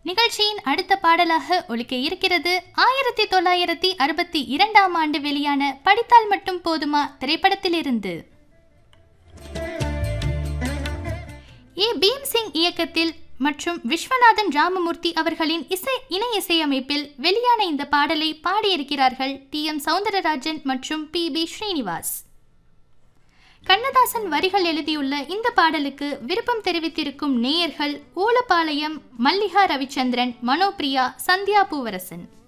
நிகழ்ச்சியின் அடுத்த பாடலாக ஒலிக்க இருக்கிறது ஆயிரத்தி தொள்ளாயிரத்தி அறுபத்தி இரண்டாம் ஆண்டு வெளியான படித்தால் மட்டும் போதுமா திரைப்படத்திலிருந்து ஏ பீம் சிங் இயக்கத்தில் மற்றும் விஸ்வநாதன் ராமமூர்த்தி அவர்களின் இசை இணை இசையமைப்பில் வெளியான இந்த பாடலை பாடியிருக்கிறார்கள் டி எம் சவுந்தரராஜன் மற்றும் பி பி ஸ்ரீனிவாஸ் கண்ணதாசன் வரிகள் எழுதியுள்ள இந்த பாடலுக்கு விருப்பம் தெரிவித்திருக்கும் நேயர்கள் ஊலப்பாளையம் மல்லிகா ரவிச்சந்திரன் மனோபிரியா சந்தியா பூவரசன்